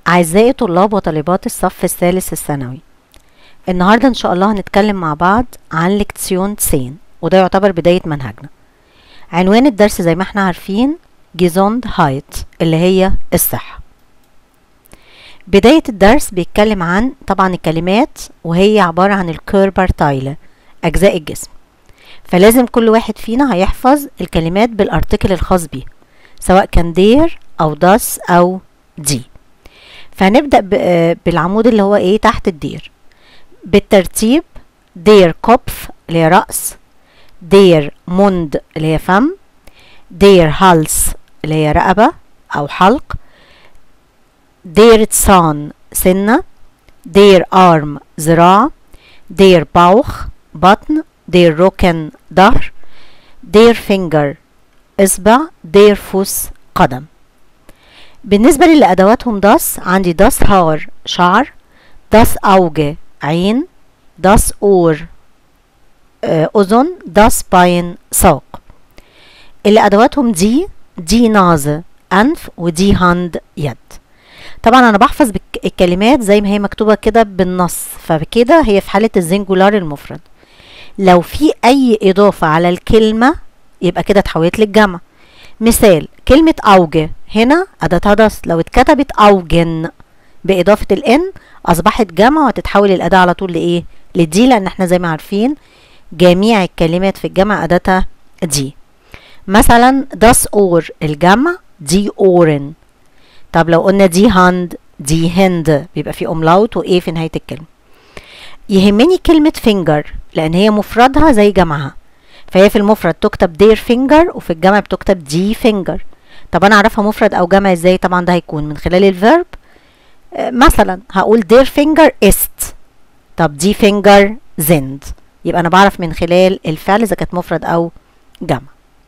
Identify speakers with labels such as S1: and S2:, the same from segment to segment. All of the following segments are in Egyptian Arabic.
S1: أعزائي طلاب وطالبات الصف الثالث الثانوي النهاردة إن شاء الله هنتكلم مع بعض عن لكتسيون تسين وده يعتبر بداية منهجنا عنوان الدرس زي ما احنا عارفين جيزوند هايت اللي هي الصحة بداية الدرس بيتكلم عن طبعا الكلمات وهي عبارة عن الكيربرتايل أجزاء الجسم فلازم كل واحد فينا هيحفظ الكلمات بالارتكل الخاص بيه سواء كان دير أو داس أو دي فهنبدأ بالعمود اللي هو ايه تحت الدير بالترتيب دير كوبف اللي هي رأس دير موند اللي هي فم دير هالس اللي هي رقبة أو حلق دير تسان سنة دير أرم ذراع دير باوخ بطن دير روكن ظهر دير فينجر إصبع دير فوس قدم بالنسبة للي أدواتهم داس عندي داس هار شعر داس أوجه عين داس أور أذن داس باين ساق اللي أدواتهم دي دي نازة أنف ودي هاند يد طبعا أنا بحفظ الكلمات زي ما هي مكتوبة كده بالنص فبكده هي في حالة الزنجولار المفرد لو في أي إضافة على الكلمة يبقى كده اتحولت للجمع مثال كلمة أوجه هنا أداتها داس لو اتكتبت أوجن بإضافة الإن أصبحت جمع وتتحول الأداة على طول لإيه؟ لدي لأن احنا زي ما عارفين جميع الكلمات في الجمع أداتها دي مثلا داس أور الجمع دي أورن طب لو قلنا دي هاند دي هند بيبقى في أملاوت وإيه في نهاية الكلمة يهمني كلمة فينجر لأن هي مفردها زي جمعها فهي في المفرد تكتب دير فينجر وفي الجمع بتكتب دي فينجر طب انا اعرفها مفرد او جمع ازاي طبعا ده هيكون من خلال الفيرب آه مثلا هقول دير فينجر است طب دي فينجر زند يبقى انا بعرف من خلال الفعل اذا كانت مفرد او جمع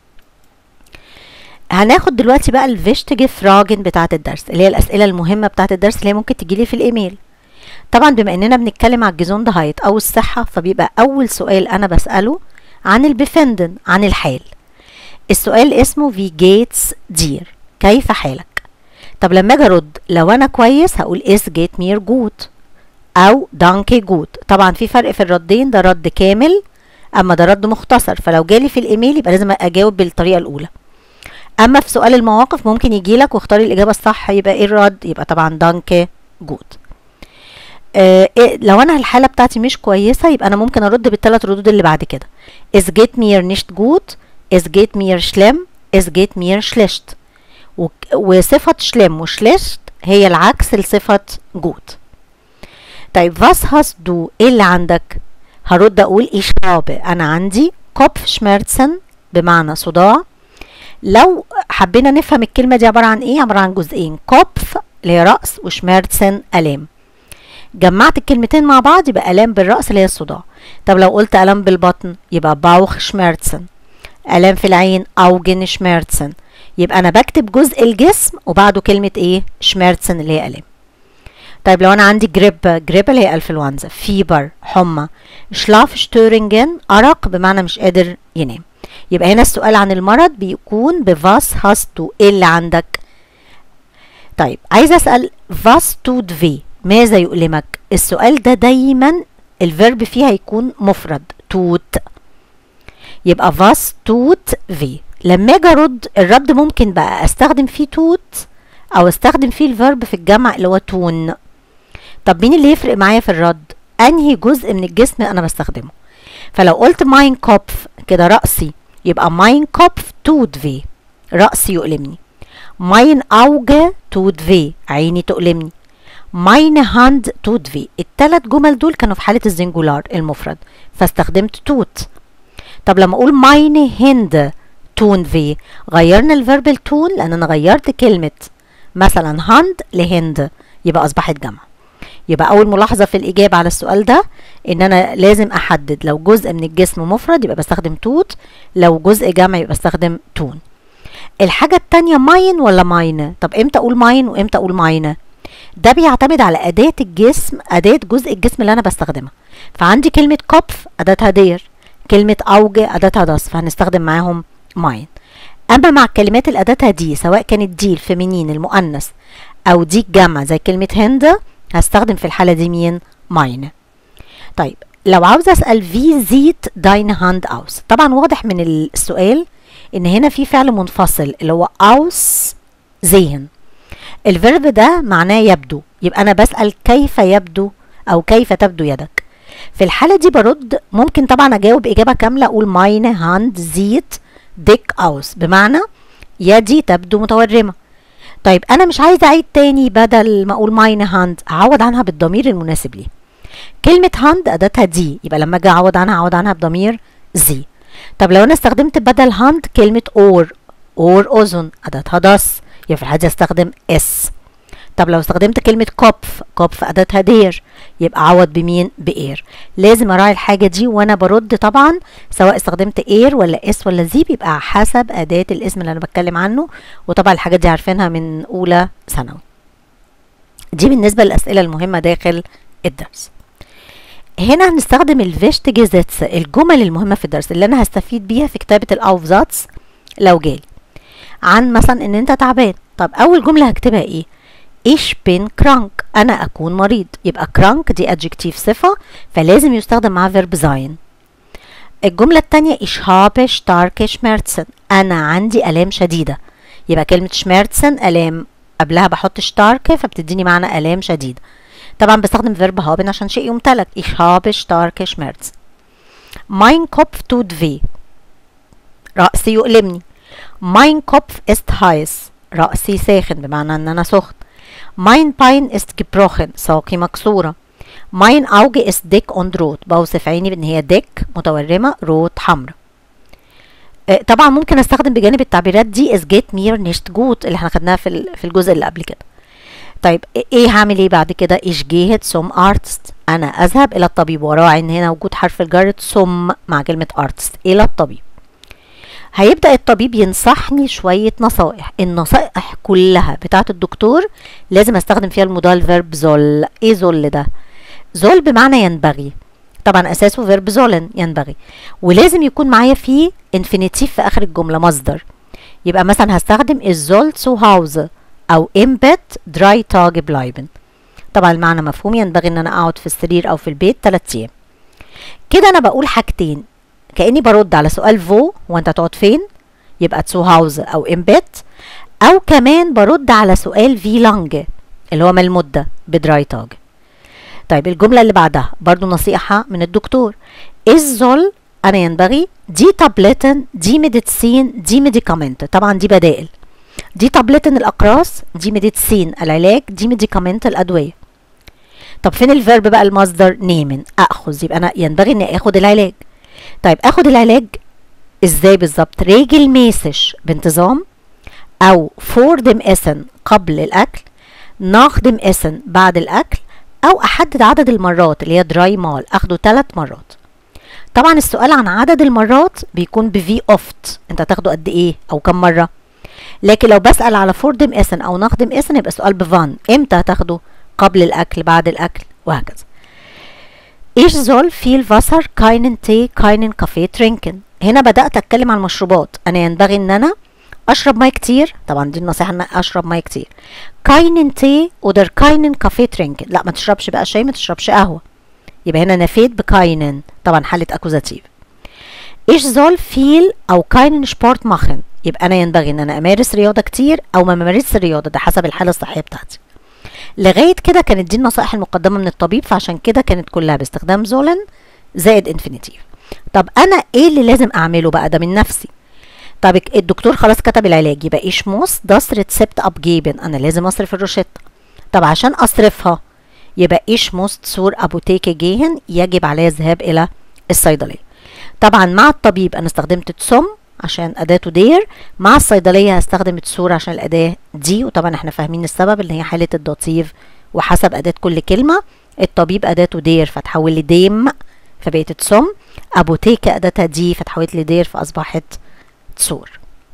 S1: هناخد دلوقتي بقى الفيشتج فراجن بتاعه الدرس اللي هي الاسئله المهمه بتاعه الدرس اللي هي ممكن تجيلي في الايميل طبعا بما اننا بنتكلم على الجيزوند هايت او الصحه فبيبقى اول سؤال انا بساله عن البفندن عن الحال السؤال اسمه في جيتس دير كيف حالك طب لما اجي ارد لو انا كويس هقول اس جيت مير جوت او دانكي جوت طبعا في فرق في الردين ده رد كامل اما ده رد مختصر فلو جالي في الايميل يبقى لازم اجاوب بالطريقه الاولى اما في سؤال المواقف ممكن يجي لك واختاري الاجابه الصح يبقى ايه الرد يبقى طبعا دانكي جوت آه إيه لو انا الحاله بتاعتي مش كويسه يبقى انا ممكن ارد بالثلاث ردود اللي بعد كده es geht mir nicht gut es geht mir schlimm es geht mir schlecht وصفة شلم وشلشت هي العكس لصفة جوت طيب was hast du ايه اللي عندك هرد اقول ich habe انا عندي Kopfschmerzen بمعنى صداع لو حبينا نفهم الكلمة دي عبارة عن ايه عبارة عن جزئين Kopf اللي هي رأس وشميرتسن ألام جمعت الكلمتين مع بعض يبقى ألام بالرأس اللي هي الصداع طب لو قلت ألم بالبطن يبقى باوخ شميرتسن ألم في العين أوجن شميرتسن يبقى أنا بكتب جزء الجسم وبعده كلمة إيه شميرتسن اللي هي ألم طيب لو أنا عندي جريب جريب اللي هي أنفلونزا فيبر حمى شلاف شتورنجن أرق بمعنى مش قادر ينام يبقى هنا السؤال عن المرض بيكون بفاس هاستو إيه اللي عندك طيب عايزة أسأل فاس تود في ماذا يؤلمك السؤال ده دايما الفيرب فيه هيكون مفرد توت يبقى فاس توت في لما اجي ارد الرد ممكن بقى استخدم فيه توت او استخدم فيه الفيرب في الجمع اللي هو تون طب مين اللي يفرق معايا في الرد انهي جزء من الجسم انا بستخدمه فلو قلت ماين كوبف كده راسي يبقى ماين كوبف توت في راسي يؤلمني ماين اوجه توت في عيني تؤلمني ماين هاند توت في التلات جمل دول كانوا في حالة الزنجولار المفرد فاستخدمت توت طب لما اقول ماين هند تون في غيرنا الفيرب التون لان انا غيرت كلمة مثلا هاند لهند يبقى اصبحت جمع يبقى اول ملاحظة في الاجابة على السؤال ده ان انا لازم احدد لو جزء من الجسم مفرد يبقى بستخدم توت لو جزء جمع يبقى بستخدم تون الحاجة التانية ماين ولا ماين طب امتى اقول ماين وامتى اقول ماينه ده بيعتمد على أداة الجسم أداة جزء الجسم اللي أنا بستخدمها فعندي كلمة كوبف أداتها دير كلمة أوجه أداتها داس فهنستخدم معاهم ماين اما مع الكلمات اللي اداتها دي سواء كانت دي الفيمينين المؤنث او دي الجمع زي كلمه هند هستخدم في الحاله دي مين ماين طيب لو عاوزه اسال في زيت داين هاند اوس طبعا واضح من السؤال ان هنا في فعل منفصل اللي هو اوس زين الفيرب ده معناه يبدو يبقى انا بسال كيف يبدو او كيف تبدو يدك في الحاله دي برد ممكن طبعا اجاوب اجابه كامله اقول ماينه هاند زيت ديك اوس بمعنى يدي تبدو متورمه طيب انا مش عايزه اعيد تاني بدل ما اقول ماينه هاند هعوض عنها بالضمير المناسب ليه كلمه هاند اداتها دي يبقى لما اجي اعوض عنها اعوض عنها بضمير زي طب لو انا استخدمت بدل هاند كلمه اور اور اذن اداتها داس يبقى في الحاله دي استخدم اس طب لو استخدمت كلمة كوبف كوبف أداتها دير يبقى عوض بمين بإير لازم أراعي الحاجة دي وأنا برد طبعا سواء استخدمت إير ولا إس ولا زي بيبقى حسب أداة الاسم اللي أنا بتكلم عنه وطبعا الحاجات دي عارفينها من أولى ثانوي دي بالنسبة للأسئلة المهمة داخل الدرس هنا هنستخدم الفيشت جيزيتس الجمل المهمة في الدرس اللي أنا هستفيد بيها في كتابة الأوفزاتس لو جالي عن مثلا إن أنت تعبان طب أول جملة هكتبها إيه ich bin krank أنا أكون مريض يبقى krank دي adjective صفة فلازم يستخدم مع verb sein الجملة التانية ich habe starke Schmerzen أنا عندي آلام شديدة يبقى كلمة Schmerzen آلام قبلها بحط starke فبتديني معنى آلام شديدة طبعا بستخدم verb haben عشان شيء يمتلك ich habe starke Schmerzen mein Kopf tut weh رأسي يؤلمني mein Kopf ist heiß رأسي ساخن بمعنى ان انا سخن mein Bein ist gebrochen ساقي مكسورة mein Auge ist dick und rot بوصف عيني بان هي dick متورمة rot حمرا آه، طبعا ممكن استخدم بجانب التعبيرات دي es geht mir nicht gut اللي احنا خدناها في ال- في الجزء اللي قبل كده طيب ايه هعمل ايه بعد كده ich gehe zum Arzt انا اذهب الى الطبيب وراعي ان هنا وجود حرف الجر zum مع كلمة Arzt الى الطبيب هيبدأ الطبيب ينصحني شوية نصائح النصائح كلها بتاعة الدكتور لازم استخدم فيها المضال فيرب زول ايه زول ده زول بمعنى ينبغي طبعا اساسه فيرب زولن ينبغي ولازم يكون معايا فيه انفينيتيف في اخر الجملة مصدر يبقى مثلا هستخدم الزول zu Hause او im Bett drei Tage bleiben طبعا المعنى مفهوم ينبغي ان انا اقعد في السرير او في البيت 3 ايام كده انا بقول حاجتين كاني برد على سؤال فو وانت تقعد فين يبقى تو هاوز او ام بيت او كمان برد على سؤال في لانج اللي هو ما المده بدراي تاج طيب الجمله اللي بعدها برضو نصيحه من الدكتور الزول انا ينبغي دي تابلتن دي ميديتسين دي ميديكامنت طبعا دي بدائل دي تابلتن الاقراص دي ميديتسين العلاج دي ميديكامنت الادويه طب فين الفيرب بقى المصدر نيمن اخذ يبقى انا ينبغي اني اخد العلاج طيب اخد العلاج ازاي بالظبط ريجل ميسش بانتظام او فور دم اسن قبل الاكل ناخ دم اسن بعد الاكل او احدد عدد المرات اللي هي دراي مال اخده ثلاث مرات طبعا السؤال عن عدد المرات بيكون بفي اوفت انت هتاخده قد ايه او كم مره لكن لو بسال على فور دم اسن او ناخ دم اسن يبقى سؤال بفان امتى هتاخده قبل الاكل بعد الاكل وهكذا Ich soll viel Wasser, keinen Tee, keinen Kaffee trinken. هنا بدأت أتكلم عن المشروبات أنا ينبغي إن أنا أشرب مية كتير طبعا دي النصيحة إن أنا أشرب مية كتير keinen Tee oder keinen Kaffee trinken لا ما تشربش بقى شاي ما تشربش قهوة يبقى هنا نفيت بكاينن طبعا حالة أكوزاتيف Ich soll viel أو keinen Sport machen يبقى أنا ينبغي إن أنا أمارس رياضة كتير أو ما أمارسش رياضة ده حسب الحالة الصحية بتاعتي لغايه كده كانت دي النصائح المقدمه من الطبيب فعشان كده كانت كلها باستخدام زولن زائد انفينيتيف طب انا ايه اللي لازم اعمله بقى ده من نفسي طب الدكتور خلاص كتب العلاج يبقى ايش موس داس ريتسبت ابجيبن انا لازم اصرف الروشته طب عشان اصرفها يبقى ايش موس سور ابوتيكي جيهن يجب عليا الذهاب الى الصيدليه طبعا مع الطبيب انا استخدمت تسم عشان اداته دير مع الصيدليه هستخدم التسور عشان الاداه دي وطبعا احنا فاهمين السبب اللي هي حاله الداتيف وحسب اداه كل كلمه الطبيب اداته دير فتحول لي ديم فبقت تسم ابوتيكا اداتها دي فتحولت لي دير فاصبحت تسور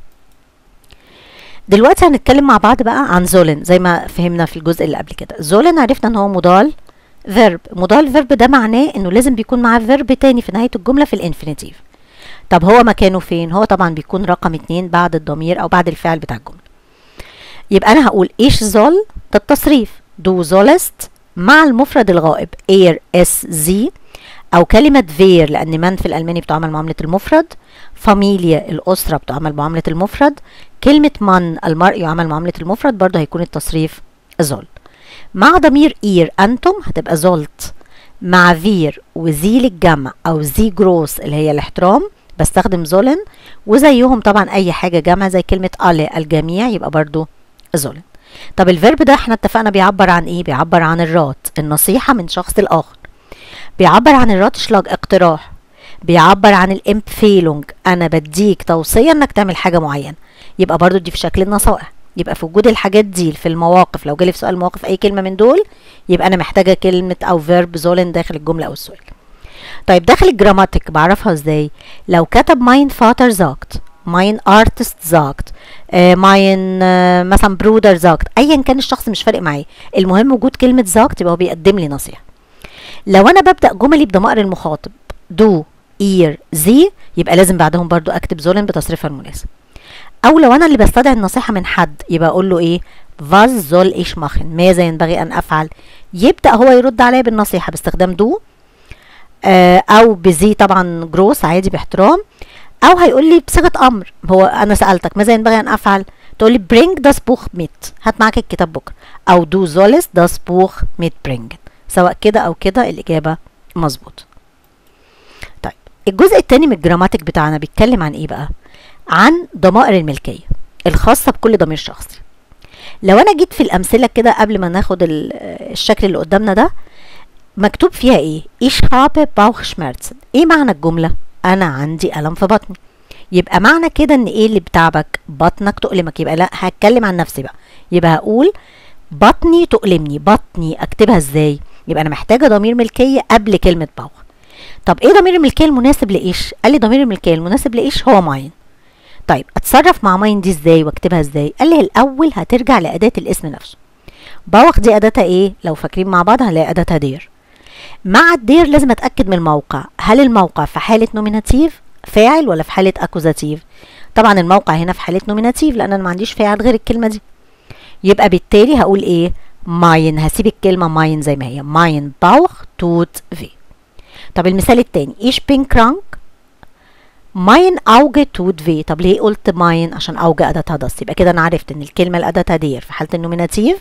S1: دلوقتي هنتكلم مع بعض بقى عن زولن زي ما فهمنا في الجزء اللي قبل كده زولن عرفنا ان هو مضال فيرب مضال فيرب ده معناه انه لازم بيكون معاه فيرب تاني في نهايه الجمله في الانفينيتيف طب هو مكانه فين هو طبعا بيكون رقم اتنين بعد الضمير او بعد الفعل بتاع الجمله يبقى انا هقول ايش زول ده التصريف دو زولست مع المفرد الغائب اير اس زي او كلمة فير لان من في الالماني بتعمل معاملة المفرد فاميليا الاسرة بتعمل معاملة المفرد كلمة من المرء يعمل معاملة المفرد برضه هيكون التصريف زول مع ضمير اير انتم هتبقى زولت مع فير وزي للجمع او زي جروس اللي هي الاحترام بستخدم زولن وزيهم طبعا اي حاجه جمع زي كلمه alle الجميع يبقى برضو زولن طب الفيرب ده احنا اتفقنا بيعبر عن ايه بيعبر عن الرات النصيحه من شخص الاخر بيعبر عن الراتشلاج اقتراح بيعبر عن الامبفيلونج انا بديك توصيه انك تعمل حاجه معينه يبقى برضو دي في شكل النصائح يبقى في وجود الحاجات دي في المواقف لو جالي في سؤال مواقف اي كلمه من دول يبقى انا محتاجه كلمه او فيرب زولن داخل الجمله او السؤال طيب داخل الجراماتيك بعرفها ازاي لو كتب ماين فاتر زاكت ماين ارتست زاكت ماين مثلا برودر زاكت ايا كان الشخص مش فارق معايا المهم وجود كلمه زاكت يبقى هو بيقدم لي نصيحه لو انا ببدا جملي بضمائر المخاطب دو اير زي يبقى لازم بعدهم برضو اكتب زولن بتصريفها المناسب او لو انا اللي بستدعي النصيحه من حد يبقى اقول له ايه was soll ich machen ماذا ينبغي ان افعل يبدا هو يرد عليا بالنصيحه باستخدام دو آه او بزي طبعا جروس عادي باحترام او هيقول لي بصيغه امر هو انا سالتك ماذا ينبغي ان افعل تقول لي bring das Buch mit هات معاك الكتاب بكره او du sollst das Buch mitbringen سواء كده او كده الاجابه مظبوط طيب الجزء الثاني من الجراماتيك بتاعنا بيتكلم عن ايه بقى عن ضمائر الملكيه الخاصه بكل ضمير شخصي لو انا جيت في الامثله كده قبل ما ناخد الشكل اللي قدامنا ده مكتوب فيها ايه ich habe Bauchschmerzen ايه معنى الجمله انا عندي الم في بطني يبقى معنى كده ان ايه اللي بتعبك بطنك تؤلمك يبقى لا هتكلم عن نفسي بقى يبقى هقول بطني تؤلمني بطني اكتبها ازاي يبقى انا محتاجه ضمير ملكيه قبل كلمه باوخ طب ايه ضمير الملكيه المناسب لايش قال لي ضمير الملكيه المناسب لايش هو ماين طيب اتصرف مع ماين دي ازاي واكتبها ازاي قال لي الاول هترجع لاداه الاسم نفسه باوخ دي اداتها ايه لو فاكرين مع بعض هنلاقي اداتها دير مع الدير لازم اتاكد من الموقع هل الموقع في حاله نوميناتيف فاعل ولا في حاله اكوزاتيف طبعا الموقع هنا في حاله نوميناتيف لان انا ما عنديش فاعل غير الكلمه دي يبقى بالتالي هقول ايه ماين هسيب الكلمه ماين زي ما هي ماين باوخ توت في طب المثال التاني ايش بين كرانك ماين اوجه توت في طب ليه قلت ماين عشان اوجه اداتها داس يبقى كده انا عرفت ان الكلمه اللي اداتها دير في حاله النوميناتيف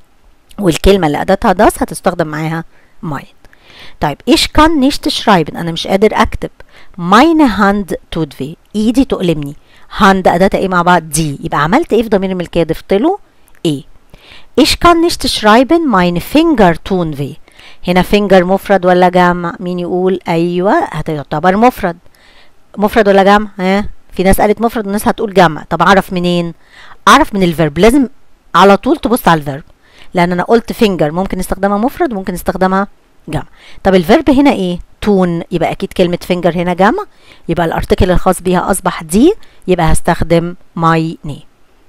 S1: والكلمه اللي اداتها داس هتستخدم معاها ماين طيب ايش كان نيشت شرايبن انا مش قادر اكتب ماين هاند توت في ايدي تؤلمني هاند اداتها ايه مع بعض دي يبقى عملت ايه في ضمير الملكيه ضفت له ايه ايش كان نيشت شرايبن ماين فينجر تون في هنا فينجر مفرد ولا جمع مين يقول ايوه هتعتبر مفرد مفرد ولا جمع ها في ناس قالت مفرد وناس هتقول جمع طب اعرف منين اعرف من الفيرب لازم على طول تبص على الفيرب لان انا قلت فينجر ممكن نستخدمها مفرد وممكن نستخدمها جمع طب الفيرب هنا ايه تون يبقى اكيد كلمه فينجر هنا جمع يبقى الارتكل الخاص بيها اصبح دي يبقى هستخدم ماي ني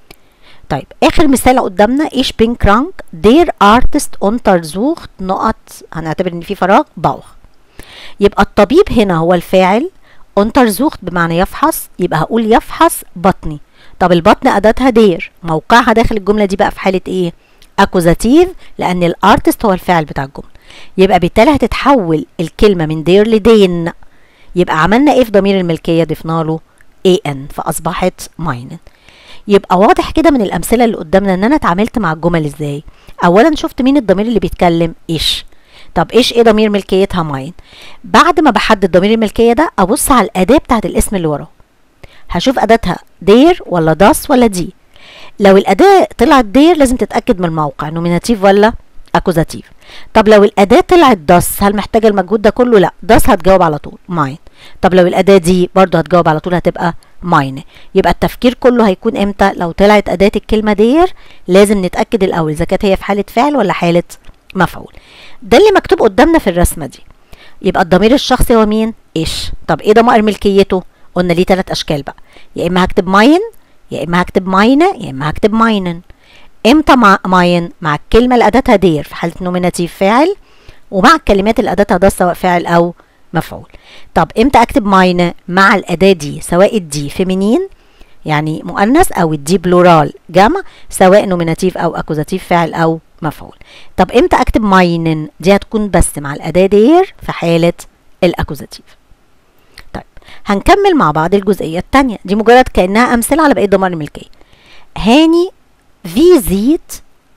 S1: طيب اخر مثال قدامنا ايش بين كرانك دير ارتست untersucht نقط هنعتبر ان في فراغ باوخ يبقى الطبيب هنا هو الفاعل untersucht بمعنى يفحص يبقى هقول يفحص بطني طب البطن اداتها دير موقعها داخل الجمله دي بقى في حاله ايه اكوزاتيف لان الارتست هو الفاعل بتاع الجمله يبقى بالتالي هتتحول الكلمه من دير لدين يبقى عملنا ايه في ضمير الملكيه ضفنا له اي ان فاصبحت ماين يبقى واضح كده من الامثله اللي قدامنا ان انا اتعاملت مع الجمل ازاي اولا شفت مين الضمير اللي بيتكلم ايش طب ايش ايه ضمير ملكيتها ماين بعد ما بحدد ضمير الملكيه ده ابص على الاداه بتاعت الاسم اللي وراه هشوف اداتها دير ولا داس ولا دي لو الاداه طلعت دير لازم تتاكد من الموقع نوميناتيف ولا اكوزاتيف طب لو الاداه طلعت داس هل محتاجه المجهود ده كله لا داس هتجاوب على طول ماين طب لو الاداه دي برضه هتجاوب على طول هتبقى ماين يبقى التفكير كله هيكون امتى لو طلعت اداه الكلمه دير لازم نتاكد الاول اذا كانت هي في حاله فعل ولا حاله مفعول ده اللي مكتوب قدامنا في الرسمه دي يبقى الضمير الشخصي هو مين ايش طب ايه ضمائر ملكيته قلنا ليه ثلاث اشكال بقى يا اما هكتب ماين يا اما هكتب ماينه يا اما هكتب ماينن امتى مع ماين مع الكلمه اللي اداتها دير في حاله نوميناتيف فاعل ومع الكلمات اللي اداتها ده سواء فاعل او مفعول طب امتى اكتب ماينه مع الاداه دي سواء الدي فيمينين يعني مؤنث او الدي بلورال جمع سواء نوميناتيف او اكوزاتيف فاعل او مفعول طب امتى اكتب ماينن دي هتكون بس مع الاداه دير في حاله الاكوزاتيف طيب هنكمل مع بعض الجزئيه الثانيه دي مجرد كانها امثله على بقيه ضمان الملكيه هاني في زيت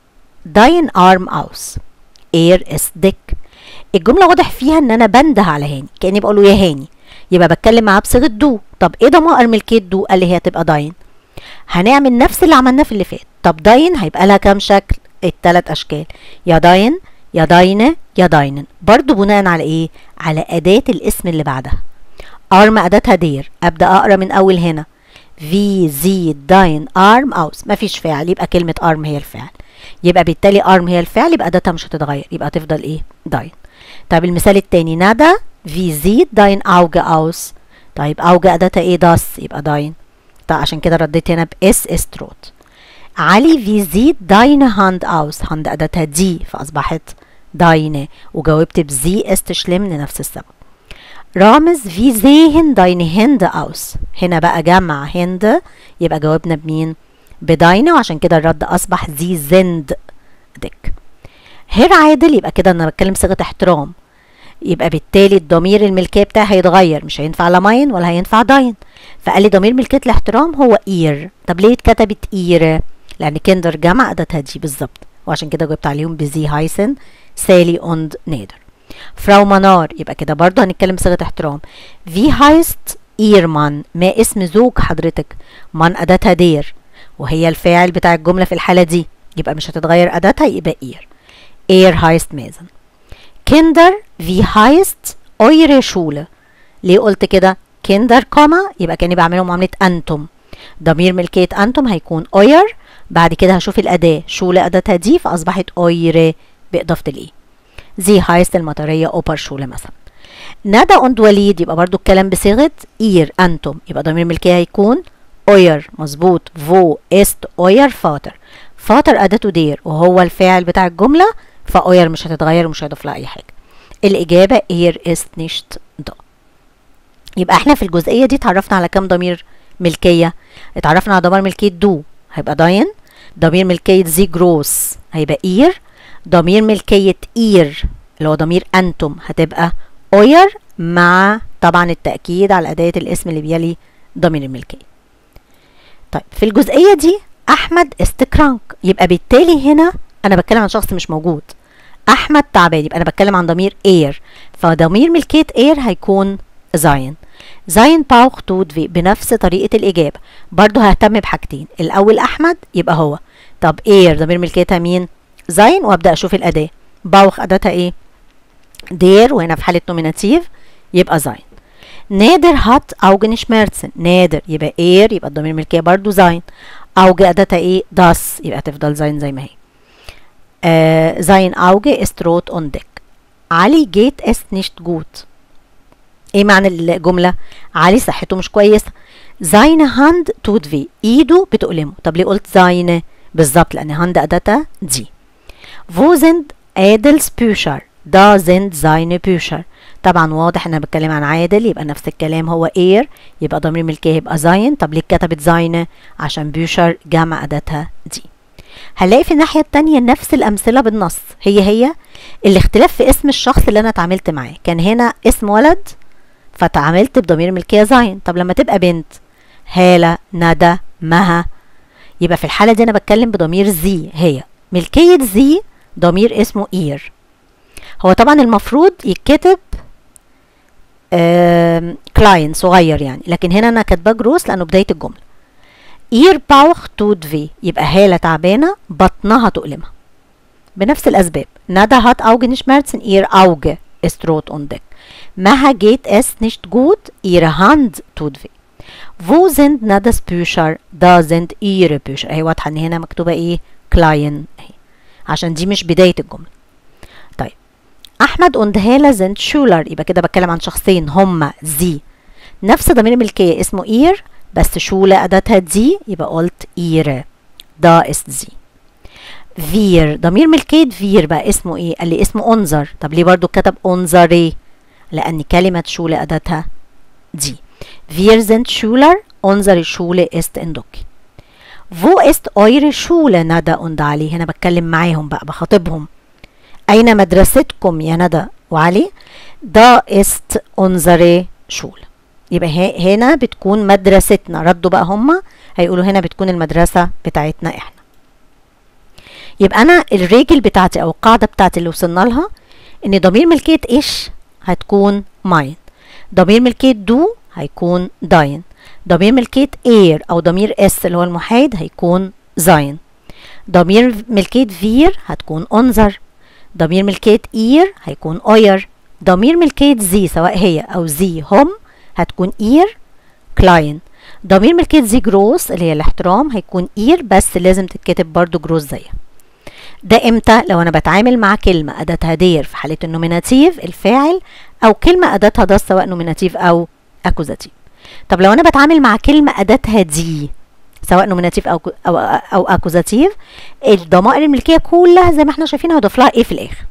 S1: داين ارم اوس اير اس ديك الجمله واضح فيها ان انا بنده على هاني كاني بقول له يا هاني يبقى بتكلم معاه بصيغه دو طب ايه ضمائر ملكيه دو قال لي هي هتبقى داين هنعمل نفس اللي عملناه في اللي فات طب داين هيبقى لها كام شكل الثلاث اشكال يا داين يا داينه يا داينن برضو بناء على ايه على اداه الاسم اللي بعدها ارم اداتها دير ابدا اقرا من اول هنا في زي داين ارم اوس مفيش فاعل يبقى كلمه ارم هي الفعل يبقى بالتالي ارم هي الفعل يبقى اداتها مش هتتغير يبقى هتفضل ايه داين طيب المثال التاني ندى في زيت داين اوجه اوس طيب اوجه اداتها ايه داس يبقى داين طيب عشان كده رديت هنا باس استروت علي في زيت داين هاند اوس هاند اداتها دي فاصبحت داينه وجاوبت بزي استشلم لنفس السبب رامز في زيهن داين هند اوس هنا بقى جمع هند يبقى جاوبنا بمين بداينة وعشان كده الرد أصبح زي زند ديك هير عادل يبقى كده أنا بتكلم صيغة احترام يبقى بالتالي الضمير الملكية بتاعي هيتغير مش هينفع لماين ولا هينفع داين فقال لي ضمير ملكية الاحترام هو إير طب ليه اتكتبت إير لأن كندر جمع أداتها دي بالظبط وعشان كده جبت عليهم بزي هايسن سالي أوند نادر فراو منار يبقى كده برضه هنتكلم بصيغة احترام في هايست إيرمان ما اسم زوج حضرتك من أداتها دير وهي الفاعل بتاع الجملة في الحالة دي يبقى مش هتتغير أداتها يبقى إير إير هايست مازن كندر في هايست أوير شولة ليه قلت كده كندر كوما يبقى كاني بعملهم معاملة أنتم ضمير ملكية أنتم هيكون أوير بعد كده هشوف الأداة شولة أداتها دي فأصبحت أوير بإضافة الإيه زي هايست المطرية أوبر شولة مثلا ندى أند وليد يبقى برضو الكلام بصيغة إير أنتم يبقى ضمير ملكية هيكون اوير مظبوط فو است اوير فاتر فاتر اداته دير وهو الفاعل بتاع الجمله فاوير مش هتتغير ومش هيضاف لها اي حاجه الاجابه اير است نيشت دا يبقى احنا في الجزئيه دي اتعرفنا على كام ضمير ملكيه اتعرفنا على ضمير ملكيه دو هيبقى داين ضمير ملكيه زي جروس هيبقى اير ضمير ملكيه اير اللي هو ضمير انتم هتبقى اوير مع طبعا التاكيد على اداه الاسم اللي بيلي ضمير الملكيه طيب في الجزئية دي أحمد استكرانك يبقى بالتالي هنا أنا بتكلم عن شخص مش موجود أحمد تعبان يبقى أنا بتكلم عن ضمير إير فضمير ملكية إير هيكون زاين زاين باوخ تود في بنفس طريقة الإجابة برضو ههتم بحاجتين الأول أحمد يبقى هو طب إير ضمير ملكيتها مين زاين وأبدأ أشوف الأداة باوخ أداتها إيه دير وهنا في حالة نوميناتيف يبقى زاين نادر هات اوجن شميرتسن نادر يبقى اير يبقى الضمير الملكيه برضو زاين اوجه اداتها ايه داس يبقى تفضل زاين زي ما هي آه زاين اوجه استروت اون ديك علي جيت است نيشت جوت ايه معنى الجمله علي صحته مش كويسه زاين هاند توت في ايده بتؤلمه طب ليه قلت زاين بالظبط لان هاند اداتها دي wo sind Adels Bücher da sind seine Bücher طبعا واضح ان انا بتكلم عن عادل يبقى نفس الكلام هو اير يبقى ضمير ملكيه يبقى زاين طب ليه كتبت زاينه عشان بيوشر جمع اداتها دي هنلاقي في الناحيه التانية نفس الامثله بالنص هي هي الاختلاف في اسم الشخص اللي انا اتعاملت معاه كان هنا اسم ولد فتعاملت بضمير ملكيه زاين طب لما تبقى بنت هاله ندى مها يبقى في الحاله دي انا بتكلم بضمير زي هي ملكيه زي ضمير اسمه اير هو طبعا المفروض يتكتب كلاين صغير يعني لكن هنا انا كاتباه جروس لانه بدايه الجمله اير باوخ تود في يبقى هاله تعبانه بطنها تؤلمها بنفس الاسباب ندى هات auge schmerzen ihr Auge ist rot und dick Maha geht es nicht gut ihre Hand tut weh wo sind Nadas Bücher da sind ihre Bücher اهي واضحه ان هنا مكتوبه ايه كلاين اهي عشان دي مش بدايه الجمله طيب احمد und هالة sind Schüler يبقى كده بتكلم عن شخصين هما زي نفس ضمير الملكيه اسمه اير بس شولة اداتها دي يبقى قلت ihre da ist sie فير ضمير ملكية فير بقى اسمه ايه؟ قال لي اسمه انظر طب ليه برضو كتب انظري؟ لأن كلمة شولة أداتها دي Wir sind Schüler unsere Schule ist in Duki Wo ist eure Schule ندى und علي هنا بتكلم معاهم بقى بخاطبهم أين مدرستكم يا ندى وعلي da ist unsere Schule يبقى هنا بتكون مدرستنا ردوا بقى هما هيقولوا هنا بتكون المدرسة بتاعتنا احنا يبقى انا الريجل بتاعتي او القاعدة بتاعتي اللي وصلنا لها ان ضمير ملكية ايش هتكون ماين ضمير ملكية دو هيكون داين ضمير ملكية اير او ضمير اس اللي هو المحايد هيكون زاين ضمير ملكية فير هتكون انظر ضمير ملكية اير هيكون اوير ضمير ملكية زي سواء هي او زي هم هتكون اير كلاين ضمير ملكية زي جروس اللي هي الاحترام هيكون اير بس لازم تتكتب برضو جروس زيها ده امتى لو انا بتعامل مع كلمة اداتها دير في حالة النوميناتيف الفاعل او كلمة اداتها ده سواء نوميناتيف او اكوزاتيف طب لو انا بتعامل مع كلمة اداتها دي سواء نوميناتيف او او او اكوزاتيف الضمائر الملكية كلها زي ما احنا شايفين هضيف لها ايه في الاخر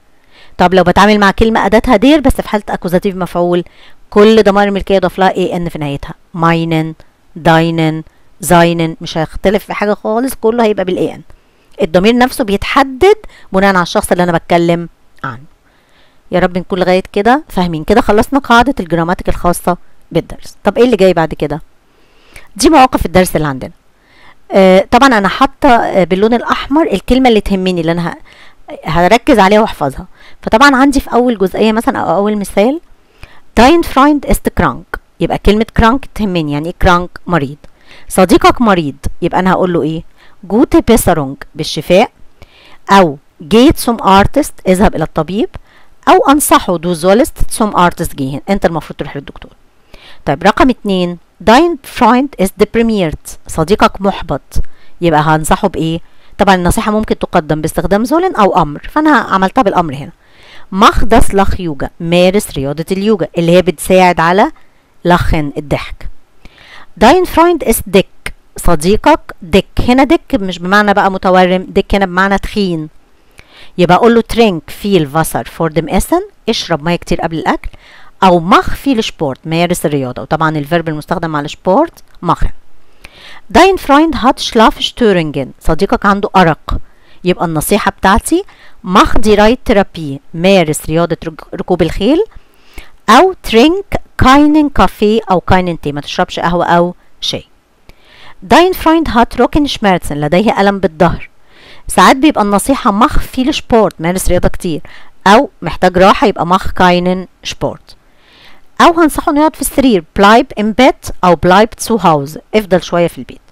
S1: طب لو بتعامل مع كلمة اداتها دير بس في حالة اكوزاتيف مفعول كل ضمائر الملكية يضاف لها ايه ان في نهايتها ماينن داينن زاينن مش هيختلف في حاجة خالص كله هيبقى بالاي ان الضمير نفسه بيتحدد بناء على الشخص اللي انا بتكلم عنه يا رب نكون لغايه كده فاهمين كده خلصنا قاعده الجراماتيك الخاصه بالدرس طب ايه اللي جاي بعد كده دي مواقف الدرس اللي عندنا آه طبعا انا حاطه باللون الاحمر الكلمه اللي تهمني اللي انا هركز عليها واحفظها فطبعا عندي في اول جزئيه مثلا او اول مثال داين فرايند است كرانك يبقى كلمه كرانك تهمني يعني ايه كرانك مريض صديقك مريض يبقى انا هقول له ايه جوتي بيسرونج بالشفاء أو جيت سوم ارتست اذهب إلى الطبيب أو أنصحه دو زولست سوم ارتست جيهن أنت المفروض تروح للدكتور طيب رقم اتنين داين فرايند از ديبريميرت صديقك محبط يبقى هنصحه بإيه؟ طبعا النصيحة ممكن تقدم باستخدام زولن أو أمر فأنا عملتها بالأمر هنا مخ das لخ يوجا مارس رياضة اليوجا اللي هي بتساعد على لخن الضحك داين فرايند از ديك صديقك ديك هنا ديك مش بمعنى بقى متورم ديك هنا بمعنى تخين يبقى اقول له ترينك فيل فاسر فور دم اسن اشرب ميه كتير قبل الاكل او مخ فيل سبورت مارس الرياضه وطبعا الفيرب المستخدم على سبورت مخ داين فرايند هات شلاف شتورنجن صديقك عنده ارق يبقى النصيحه بتاعتي مخ دي رايت ثيرابي مارس رياضه ركوب الخيل او ترينك كاينن كافيه او كاينن تي ما تشربش قهوه او شاي داين فرايند هات روكن شميرتسن لديه ألم بالظهر ساعات بيبقى النصيحة مخ في سبورت مارس رياضة كتير أو محتاج راحة يبقى مخ كاينن سبورت أو هنصحه إنه يقعد في السرير بلايب إن بيت أو بلايب zu هاوز افضل شوية في البيت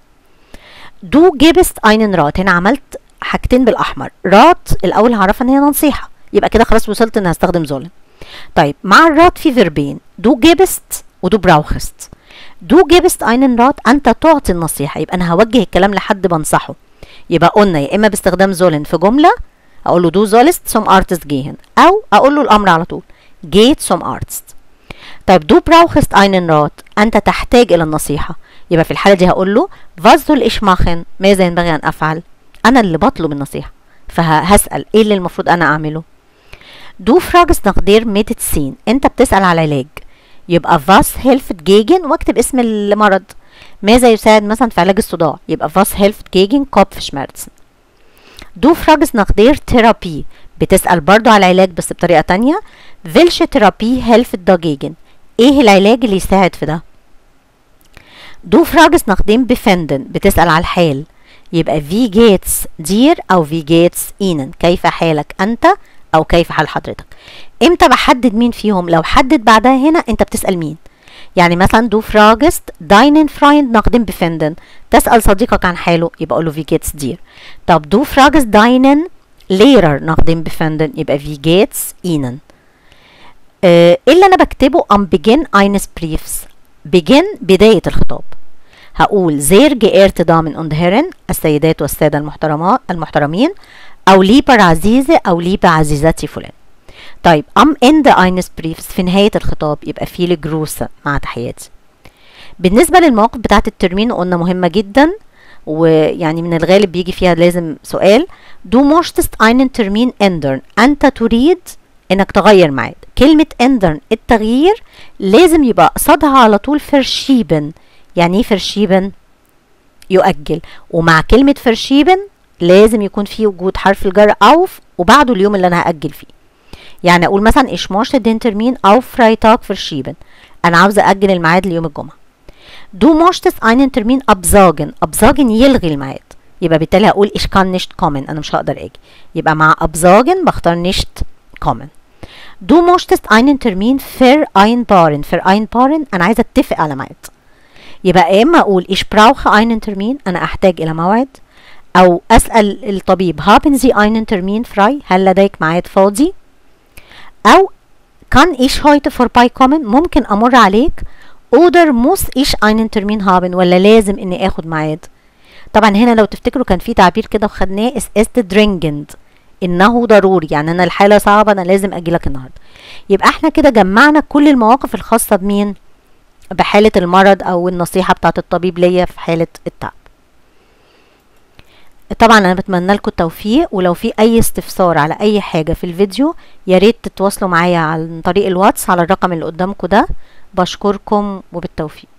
S1: دو جيبست اينن رات هنا عملت حاجتين بالأحمر رات الأول هعرفها إن هي نصيحة يبقى كده خلاص وصلت إن هستخدم زولن طيب مع الرات في فيربين دو جيبست ودو براوخست دو جيبست اينن رات انت تعطي النصيحه يبقى انا هوجه الكلام لحد بنصحه يبقى قلنا يا اما باستخدام زولن في جمله اقول له دو زولست سوم ارتست جيهن او اقول له الامر على طول جيت سوم ارتست طيب دو براوخست اينن رات انت تحتاج الى النصيحه يبقى في الحاله دي هقول له فازل ايش ماخن ماذا ينبغي ان افعل انا اللي بطلب النصيحه فهسال ايه اللي المفروض انا اعمله دو فراجس نقدير ميديتسين انت بتسال على علاج يبقى فاس هيلفت جيجن واكتب اسم المرض ماذا يساعد مثلا في علاج الصداع يبقى فاس هيلفت جيجن كوب شميرتسن دو فراجس نقدير ثيرابي بتسأل برضو على العلاج بس بطريقة تانية فيلش ثيرابي هيلفت داجيجن ايه العلاج اللي يساعد في ده دو فراجس نقدين بفندن بتسأل على الحال يبقى في جيتس دير او في جيتس اينن كيف حالك انت او كيف حال حضرتك امتى بحدد مين فيهم لو حدد بعدها هنا انت بتسال مين يعني مثلا دو فراجست داينن فرايند نقدم بفندن تسال صديقك عن حاله يبقى اقول له في جيتس دير طب دو فراجست داينن ليرر نقدم بفندن يبقى في جيتس اينن ايه اللي انا بكتبه ام بيجن اينس بريفس بيجن بدايه الخطاب هقول زير جئرت دامن und Herren السيدات والسادة المحترمات المحترمين أو ليبر عزيزة أو ليبر عزيزتي فلان طيب ام اند اينس بريفس في نهاية الخطاب يبقى فيل جروسة مع تحياتي بالنسبة للمواقف بتاعة الترمين قلنا مهمة جدا ويعني من الغالب بيجي فيها لازم سؤال دو موشتست اينن ترمين اندرن انت تريد انك تغير ميعاد كلمة ändern التغيير لازم يبقى قصادها على طول verschieben يعني ايه verschieben يؤجل ومع كلمة verschieben لازم يكون في وجود حرف الجر auf وبعده اليوم اللي انا هأجل فيه يعني اقول مثلا ich möchte den Termin auf Freitag verschieben انا عاوزة اجل الميعاد ليوم الجمعة Du möchtest einen Termin absagen absagen يلغي الميعاد يبقى بالتالي هقول ich kann nicht kommen انا مش هقدر اجي يبقى مع absagen بختار nicht kommen Du möchtest einen Termin vereinbaren vereinbaren انا عايزة اتفق على ميعاد يبقى يا اما اقول ich brauche einen Termin انا احتاج الى موعد او اسال الطبيب haben Sie einen Termin frei هل لديك ميعاد فاضي او kann ich heute vorbeikommen ممكن امر عليك oder muss ich einen Termin haben ولا لازم اني اخد ميعاد طبعا هنا لو تفتكروا كان في تعبير كده وخدناه es ist dringend انه ضروري يعني انا الحاله صعبه انا لازم اجي لك النهارده يبقى احنا كده جمعنا كل المواقف الخاصه بمين بحاله المرض او النصيحه بتاعه الطبيب ليا في حاله التعب طبعا انا بتمنى لكم التوفيق ولو في اي استفسار على اي حاجه في الفيديو يا ريت تتواصلوا معايا عن طريق الواتس على الرقم اللي قدامكم ده بشكركم وبالتوفيق